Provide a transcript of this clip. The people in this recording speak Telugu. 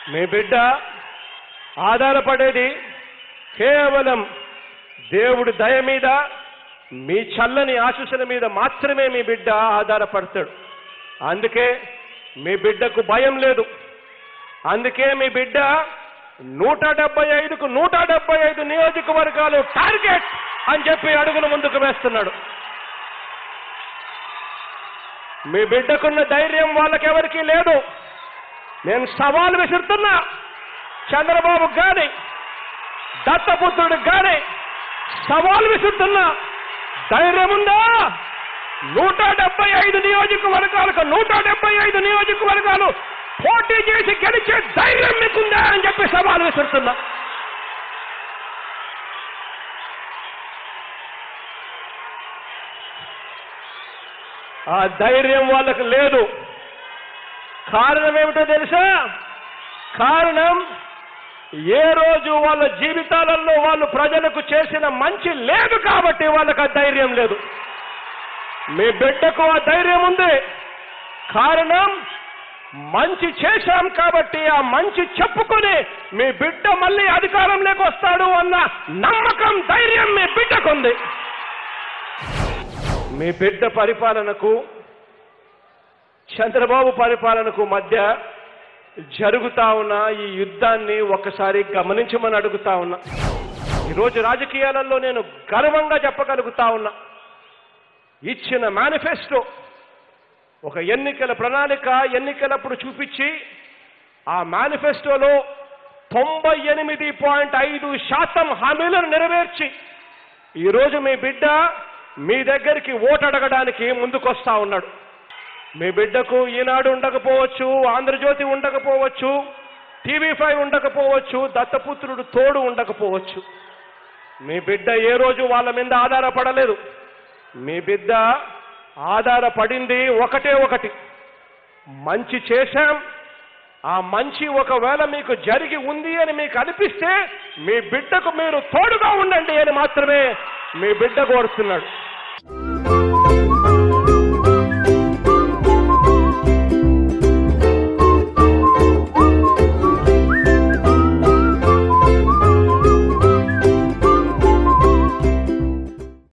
మీ బిడ్డ ఆధారపడేది కేవలం దేవుడి దయ మీద మీ చల్లని ఆశీస్సుల మీద మాత్రమే మీ బిడ్డ ఆధారపడతాడు అందుకే మీ బిడ్డకు భయం లేదు అందుకే మీ బిడ్డ నూట డెబ్బై ఐదుకు నూట డెబ్బై ఐదు నియోజకవర్గాలు టార్గెట్ అని చెప్పి అడుగులు ముందుకు వేస్తున్నాడు మీ బిడ్డకున్న ధైర్యం వాళ్ళకెవరికీ లేదు నేను సవాల్ విసురుతున్నా చంద్రబాబు గాని దత్తపుత్రుడికి గాని సవాల్ విసురుతున్నా ధైర్యం ఉందా నూట డెబ్బై ఐదు నియోజకవర్గాలకు నూట డెబ్బై ఐదు నియోజకవర్గాలు పోటీ చేసి గెలిచే ధైర్యం మీకుందా అని చెప్పి సవాల్ విసురుతున్నా ఆ ధైర్యం వాళ్ళకు లేదు కారణం ఏమిటో తెలుసా కారణం ఏ రోజు వాళ్ళ జీవితాలలో వాళ్ళు ప్రజలకు చేసిన మంచి లేదు కాబట్టి వాళ్ళకి ఆ ధైర్యం లేదు మీ బిడ్డకు ఆ ధైర్యం ఉంది కారణం మంచి చేశాం కాబట్టి ఆ మంచి చెప్పుకొని మీ బిడ్డ మళ్ళీ అధికారంలోకి వస్తాడు అన్న నమ్మకం ధైర్యం మీ బిడ్డకుంది మీ బిడ్డ పరిపాలనకు చంద్రబాబు పరిపాలనకు మధ్య జరుగుతా ఉన్న ఈ యుద్ధాన్ని ఒక్కసారి గమనించమని అడుగుతా ఉన్నా ఈరోజు రాజకీయాలలో నేను గర్వంగా చెప్పగలుగుతా ఉన్నా ఇచ్చిన మేనిఫెస్టో ఒక ఎన్నికల ప్రణాళిక ఎన్నికలప్పుడు చూపించి ఆ మేనిఫెస్టోలో తొంభై ఎనిమిది పాయింట్ ఐదు శాతం హామీలను నెరవేర్చి ఈరోజు మీ బిడ్డ మీ దగ్గరికి ఓటు అడగడానికి ముందుకొస్తా ఉన్నాడు మీ బిడ్డకు ఈనాడు ఉండకపోవచ్చు ఆంధ్రజ్యోతి ఉండకపోవచ్చు టీవీ ఫైవ్ ఉండకపోవచ్చు దత్తపుత్రుడు తోడు ఉండకపోవచ్చు మీ బిడ్డ ఏ రోజు వాళ్ళ మీద ఆధారపడలేదు మీ బిడ్డ ఆధారపడింది ఒకటే ఒకటి మంచి చేశాం ఆ మంచి ఒకవేళ మీకు జరిగి ఉంది అని మీకు అనిపిస్తే మీ బిడ్డకు మీరు తోడుగా ఉండండి అని మాత్రమే మీ బిడ్డ కోరుతున్నాడు